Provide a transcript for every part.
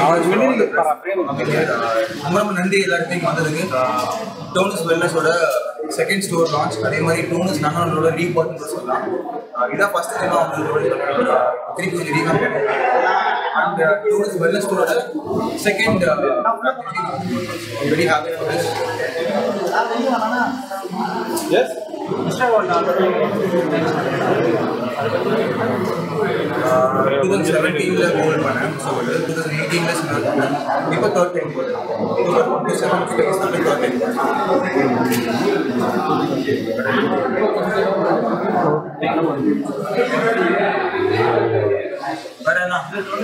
ரொம்ப ரொம்ப நன்றி எல்லாருக்கும் இங்கே வந்ததுக்கு டோனஸ் வெல்னஸோட செகண்ட் ஸ்டோர் லான்ச் அதே மாதிரி டோனஸ் நன்னோட ரீபார்ட்னு சொல்லலாம் அஹ் இதான் ஃபர்ஸ்ட் டைம் வந்து திருப்பி கொஞ்சம் ரீகாம் அண்ட் டோனஸ் வெல்னஸ் ஸ்டோரோட second very happy for this two thousand செவன்டீனில் கோல் பண்ணேன் ஸோ டூ தௌசண்ட் எயிட்டீனில் ஸ்டார்ட் பண்ணேன் இப்போ தேர்ட் டைம் போகிறேன் two twenty seven third time வேற என்ன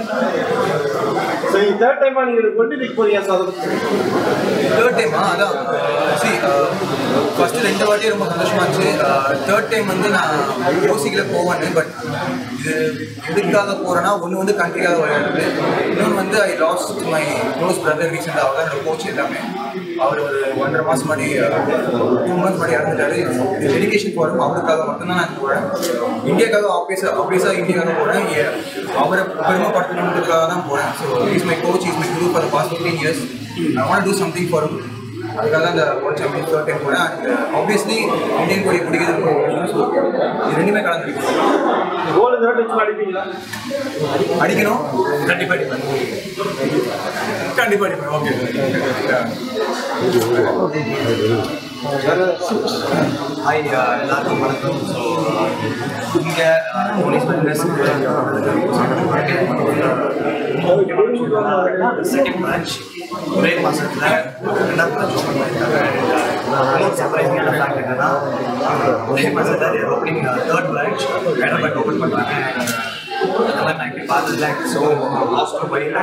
சரி தேர்ட் டைமா நீங்க கொண்டு நிக்க போறீங்க சார் அதை பத்தி தேர்ட் டைமா அதான் சி ஃபர்ஸ்ட் ரெண்டு வாட்டி ரொம்ப சந்தோஷமா இருந்துச்சு தேர்ட் டைம் வந்து நான் யோசிக்கல போவேன்னு பட் இது எதுக்காக போறேன்னா ஒன்று வந்து கண்ட்ரிக்காக விளையாடுறது இன்னொன்று வந்து I lost my close brother ரீசெண்டாக அவர் தான் என்னோட கோச் எல்லாமே அவர் ஒரு ஒன்றரை மாதம் முன்னாடி டூ மந்த்ஸ் முன்னாடி இறந்துட்டாரு டெடிகேஷன் போகிறோம் அவருக்காக மட்டும்தான் நான் போகிறேன் இந்தியாக்காக ஆப்வியஸாக ஆப்வியஸாக இந்தியாக்காக போகிறேன் அவரை பெருமைப்படுத்தணுன்றதுக்காக தான் போகிறேன் so is my coach is my guru for past fifteen years I want do something for அதுக்காக தான் இந்த வேர்ல்ட் சாம்பியன் தேர்ட் டைம் போனேன் அண்ட் ஆப்வியஸ்லி இந்தியன் கோடி பிடிக்கிறது ரொம்ப முக்கியம். So, இது ரெண்டுமே கலந்துருக்கு கோல் இந்த வாட்டி வச்சு அடிப்பீங்களா அடிக்கணும் கண்டிப்பாக அடிப்பேன் கண்டிப்பாக அடிப்பேன் ஓகே ஹாய் எல்லாருக்கும் வணக்கம் ஸோ இங்கே போலீஸ் செகண்ட் பிரான்ச் ஒரே மாதத்தில் ரெண்டாவது பிரான்ச் ஓப்பன் பண்ணியிருக்காங்க சர்ப்ரைசிங்கான ஃபேக்ட் என்னன்னா ஒரே மாதத்தில் opening third branch Hyderabad open பண்ணுறாங்க அதெல்லாம் நான் இங்கே பார்த்ததில்ல ஸோ லாஸ்ட்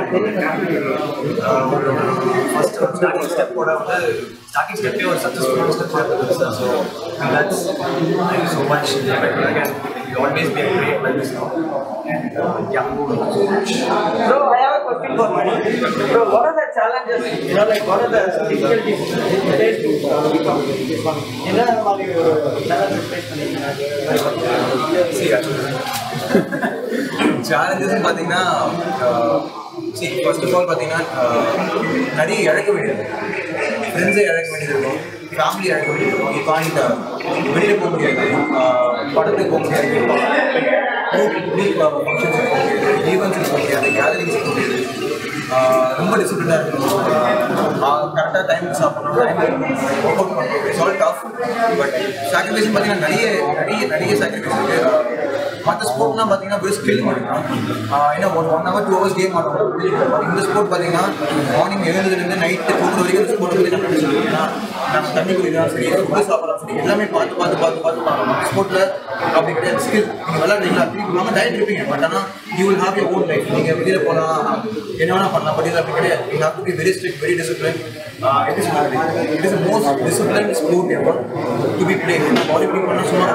ஒரு ஃபர்ஸ்ட் ஸ்டார்டிங் ஸ்டெப்போட வந்து ஸ்டார்டிங் ஸ்டெப்பே ஒரு சக்ஸஸ்ஃபுல்லான ஸ்டெப்பாக இருந்தது sir so congrats thank you so much always be great like this no and yeah Bro, I have a question for Mani. Bro, what are the challenges? You know, like what are the difficulties faced to become this one? என்ன மாதிரி ஒரு challenges face பண்ணிருக்கீங்க? Challenges பார்த்தீங்கன்னா see first of all பார்த்தீங்கன்னா அஹ், நிறைய இழக்க வேண்டியது ஃப்ரெண்ட்ஸை இழக்க வேண்டியது இருக்கும் ஃபேமிலி இழக்க வேண்டியது இருக்கும் இப்போ இந்த வெளியில் போக முடியாது அஹ், படத்துக்கு போக முடியாது குரூப் ஃபங்க்ஷன்ஸ் போக முடியாது ஈவெண்ட்ஸுக்கு போக முடியாது கேதரிங்ஸ் போக முடியாது அஹ், ரொம்ப டிசிப்ளினாக இருக்கணும் கரெக்டாக டைமுக்கு சாப்பிடணும் டைம் ஒர்க் அவுட் பண்ணணும் it's all tough but sacrifice பார்த்தீங்கன்னா நிறைய நிறைய நிறைய சாக்ரிஃபைஸ் இருக்குது மற்ற ஸ்போர்ட்லாம் பார்த்தீங்கன்னா வெறும் ஸ்கில் மட்டும் ஏன்னா one one hour two hours game ஆடுறோம் But இந்த ஸ்போர்ட் பார்த்தீங்கன்னா மார்னிங் எழுந்ததுலேருந்து நைட்டு தூங்குற வரைக்கும் இந்த ஸ்போர்ட் பற்றி நம்ம பேசணும் ஏன்னா நம்ம தண்ணி குடிக்கலாம் சரி ஃபுட்டு சாப்பிடலாம் சரி எல்லாமே பார்த்து பார்த்து பார்த்து பார்த்து பார்க்கலாம் மற்ற ஸ்போர்ட்டில் அப்படி கிடையாது ஸ்கில் நீங்கள் விளையாடுறீங்களா திருப்பி நம்ம டயட் இருப்பீங்க பட் ஆனால் you will have your own life நீங்கள் வெளியில் போகலாம் என்ன வேணால் பண்ணலாம் பட் இது அப்படி கிடையாது you have to be very strict very discipline it is it is most discipline sport ever to be play body play பண்ண சும்மா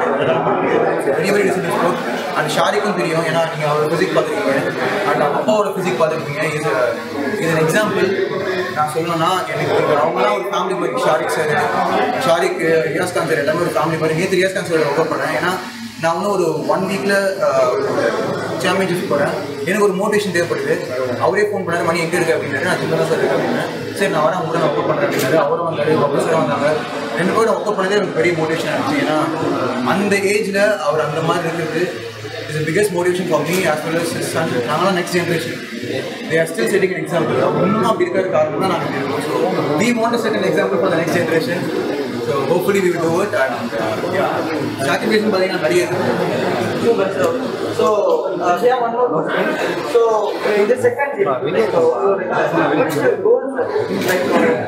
very very discipline sport and ஷாரிக்கும் தெரியும் ஏன்னா நீங்கள் அவர் ஃபிசிக் பார்த்துருக்கீங்க அண்ட் அப்பாவோட ஃபிசிக் பார்த்துருக்கீங்க இது இது எக்ஸாம்பிள் நான் சொல்லணும்னா எனக்கு அவங்களாம் ஒரு ஃபேமிலி மாதிரி ஷாரிக் சார் ஷாரிக் ரியாஸ் கான் சார் எல்லாமே ஒரு ஃபேமிலி மாதிரி நேற்று ரியாஸ் கான் சார் ஒர்க் பண்ணேன் ஏன்னா நான் இன்னும் ஒரு ஒன் வீக்கில் சாம்பியன்ஷிப் போகிறேன் எனக்கு ஒரு மோட்டிவேஷன் தேவைப்படுது அவரே ஃபோன் பண்ணாரு மணி எங்கே இருக்கு அப்படின்னாரு நான் சின்ன சார் இருக்கு அப்படின்னு சரி நான் வரேன் கூட நான் ஒர்க் பண்ணுறேன் அப்படின்னாரு அவரும் வந்தாரு ப்ரொஃபஸரும் வந்தாங்க ரெண்டு பேரும் ஒர்க் பண்ணதே எனக்கு பெரிய மோட்டிவேஷன் ஆச்சு ஏன்னா அந்த ஏஜில் அவர் அந்த மாதிரி இருக்கிறது is the biggest motivation for me as well as his son. நாங்களாம் next generation they are still setting an example இன்னும் அப்படி இருக்கிற காரணம் தான் நாங்கள் இருக்கோம் so we want to set an example for the next generation so hopefully we will do it and uh, yeah sacrifice பார்த்தீங்கன்னா நிறைய இருக்கு Super, so, so uh, we have one more question. So, uh, in the second gym, like, uh, what's the goal like,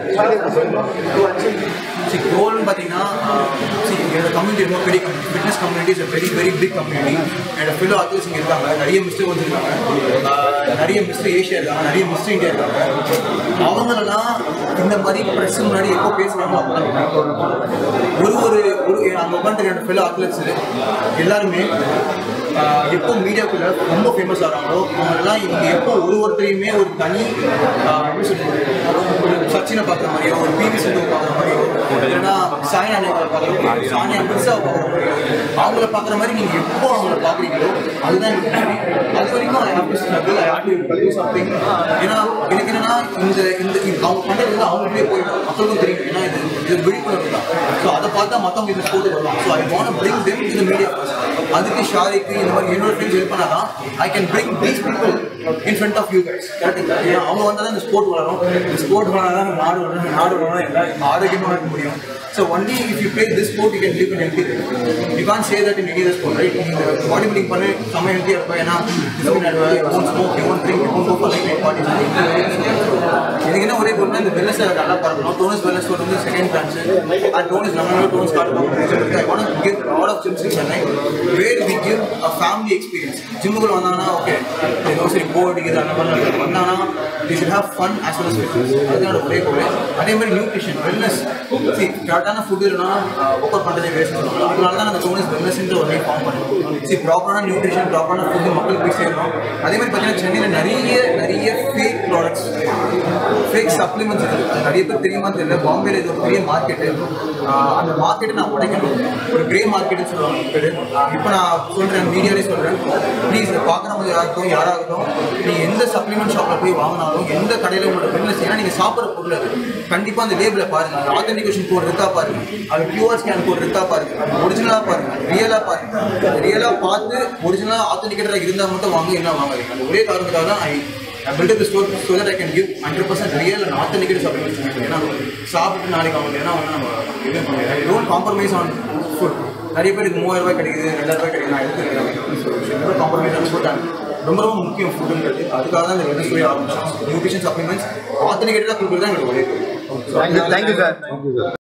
uh, to achieve? See கோல்னு பார்த்தீங்கன்னா see என்னோட community ரொம்ப பெரிய community fitness community is very very big community என்னோட fellow artist இங்கே இருக்காங்க நிறைய mister வந்துருக்காங்க ஆஹ் நிறைய மிஸ்டர் ஏஷியா இருக்காங்க நிறைய மிஸ்டர் இந்தியா இருக்காங்க அவங்களெல்லாம் இந்த மாதிரி ப்ரெஸ் முன்னாடி எப்போ பேசுகிறாங்களோ அப்போ ஒரு ஒரு ஒரு அங்கே உட்காந்து என்னோட ஃபெலோ அத்லெட்ஸ் எல்லாருமே ஆஹ், எப்போ மீடியாக்குள்ள ரொம்ப ஃபேமஸ் ஆகிறாங்களோ அவங்கெல்லாம் இங்கே எப்போ ஒரு ஒருத்தரையுமே ஒரு தனி ஆஹ், எப்படி சொல்றது ஒரு சச்சினை பார்க்குற மாதிரியோ ஒரு பிவி சிந்து பார்க்குற மாதிரியோ இல்லைன்னா சாய்னா நேவாலை பார்க்குற மாதிரியோ சானியா மிர்சாவை பார்க்குற மாதிரியோ அவங்கள பார்க்குற மாதிரி நீங்கள் எப்போ அவங்கள பார்க்குறீங்களோ அதுதான் எனக்கு வெற்றி. அது வரைக்கும் I have to struggle I have to do something ஏன்னா எனக்கு என்னன்னா இந்த இந்த இது அவங்க பண்ணுறது வந்து அவங்களுக்கே போயிடும் மக்களுக்கும் தெரியும் ஏன்னா இது இது விழிப்புணர்வு தான் ஸோ அதை பார்த்தா மற்றவங்க இந்த ஸ்போர்ட் வருவாங்க so I want bring them to media அதுக்கு ஷாரிக்கு இந்த மாதிரி என்னோட ஃப்ரெண்ட்ஸ் ஹெல்ப் பண்ணாதான் I can bring these people in front of you guys கரெக்டுங்களா ஏன்னா அவங்க வந்தால் தான் இந்த ஸ்போர்ட் வளரும் இந்த ஸ்போர்ட் வளர்ந்தா தான் நாடு வளரும் நாடு வளரும் எல்லாரும் ஆரோக்கியமாக இருக்க முடியும் so only if you play this sport you can live in healthy you can't say that in any other sport right நீங்கள் பாடி பில்டிங் பண்ணி செம்ம ஹெல்த்தியாக இருக்கும் ஏன்னா டிசிப்ளின் ஆடுவேன் won't smoke you won't drink you go for like party எனக்கு என்ன ஒரே பொருள் இந்த வெல்லஸ் நல்லா பார்க்கணும் டோனஸ் வெல்லஸ் வந்து செகண்ட் பிரான்ச் அண்ட் டோனஸ் நம்ம டோனஸ் card I want give lot of gyms in Chennai where we give a family experience ஜிம்முக்குள்ள வந்தாங்கன்னா ஓகே ஏதோ சரி போ அடிக்குது அந்த மாதிரி வந்தாங்கன்னா they should have fun as well as அதுதான் ஒரே பொருள் அதே மாதிரி நியூட்ரிஷன் வெல்னஸ் சி கரெக்டான ஃபுட் இல்லைனா ஒர்க் அவுட் பண்ணுறதே வேஸ்ட் சொல்லுவாங்க அதனால தான் அந்த டோனஸ் வெல்னஸ்ன்ற ஒரு ஃபார்ம் பண்ணுவோம் சி ப்ராப்பரான நியூட்ரிஷன் ப்ராப்பரான ஃபுட் மக்களுக்கு போய் சேரணும் அதே மாதிரி பார்த்தீங்கன்னா சென்னையில் நிறைய நிறைய ஃபேக் ப்ராடக்ட்ஸ் ஃபேக் சப்ளிமெண்ட்ஸ் இருக்குது அது நிறைய பேர் தெரியுமா தெரியல பாம்பேல இது ஒரு பெரிய மார்க்கெட்டு அந்த மார்க்கெட்டை நான் உடைக்கணும் ஒரு கிரே மார்க்கெட்னு சொல்லுவாங்க பேர் இப்போ நான் சொல்கிறேன் மீடியாலே சொல்கிறேன் ப்ளீஸ் இதை பார்க்குறவங்க யாருக்கும் யாராகட்டும் நீங்கள் எந்த சப்ளிமெண்ட் ஷாப்பில் போய் வாங்கினாலும் எந்த கடையில் உங்களோட பில்னஸ் ஏன்னா நீங்கள் சாப்பிட்ற பொருள் அது கண்டிப்பாக அந்த லேபிளை பாருங்க அந்த ஆத்தென்டிகேஷன் கோட் இருக்கா பாருங்க அது பியூஆர் ஸ்கேன் கோட் இருக்கா பாருங்க அது ஒரிஜினலாக பாருங்க ரியலாக பாருங்க ரியலாக பார்த்து ஒரிஜினலாக ஆத்தென்டிகேட்டராக இருந்தால் மட்டும் வாங்க என்ன வாங்குறீங்க அந்த ஒரே காரணத்துக்காக தான் ஐ I built up the store so that I can give 100% real and authentic supplements. ஏன்னா சாப்பிட்டு நாளைக்கு அவங்க ஏன்னா வந்து நம்ம இது பண்ண டோன்ட் காம்ப்ரமைஸ் ஆன் ஃபுட் நிறைய பேருக்கு மூவாயிரம் ரூபாய் கிடைக்குது ரெண்டாயிரம் ரூபாய் கிடைக்குது நான் எடுத்துக்கிறேன் காம்ப்ரமைஸ் ஆன் ஃபுட் ரொம்ப ரொம்ப முக்கியம் ஃபுட்டுன்றது அதுக்காக தான் இந்த ரெண்டு சொல்லி ஆரம்பிச்சோம் நியூட்ரிஷன் சப்ளிமெண்ட்ஸ் ஆத்தென்டிகேட்டடாக கொடுக்குறது தான் எங்களுக்கு ஒரே தேங்க்யூ சார்